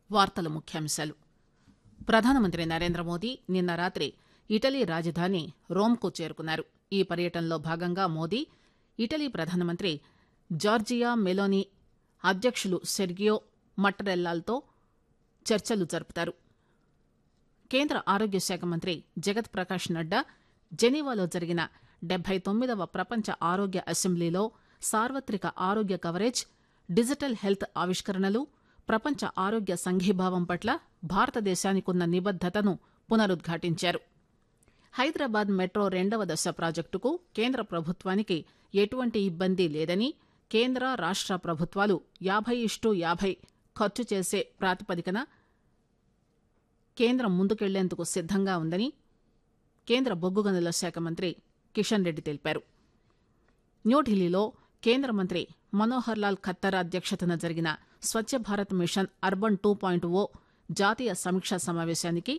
వార్తల ముఖ్యాంశాలు ప్రధానమంత్రి నరేంద్ర మోదీ నిన్న రాత్రి ఇటలీ రాజధాని రోమ్కు చేరుకున్నారు ఈ పర్యటనలో భాగంగా మోదీ ఇటలీ ప్రధానమంత్రి జార్జియా మెలోనీ అధ్యక్షులు సెర్గియో మట్టరెల్లాలతో చర్చలు జరుపుతారు కేంద్ర ఆరోగ్య శాఖ మంత్రి జగత్ ప్రకాష్ నడ్డా జెనీవాలో జరిగిన డెబ్బై తొమ్మిదవ ప్రపంచ ఆరోగ్య అసెంబ్లీలో సార్వత్రిక ఆరోగ్య కవరేజ్ డిజిటల్ హెల్త్ ఆవిష్కరణలు ప్రపంచ ఆరోగ్య సంఘీభావం పట్ల భారతదేశానికున్న నిబద్దతను పునరుద్ఘాటించారు హైదరాబాద్ మెట్రో రెండవ దశ ప్రాజెక్టుకు కేంద్ర ప్రభుత్వానికి ఎటువంటి ఇబ్బంది లేదని కేంద్ర రాష్ట ప్రభుత్వాలు యాభై ఇష్టు యాభై ఖర్చు చేసే ప్రాతిపదికన కేంద్రం ముందుకెళ్లేందుకు సిద్దంగా ఉందని కేంద్ర బొగ్గు గనుల శాఖ మంత్రి కిషన్ రెడ్డి తెలిపారు న్యూఢిల్లీలో కేంద్ర మంత్రి మనోహర్ లాల్ ఖత్తర్ అధ్యక్షతన జరిగిన Swachh Bharat mission urban two point O జాతీయ సమీక్షా సమావేశానికి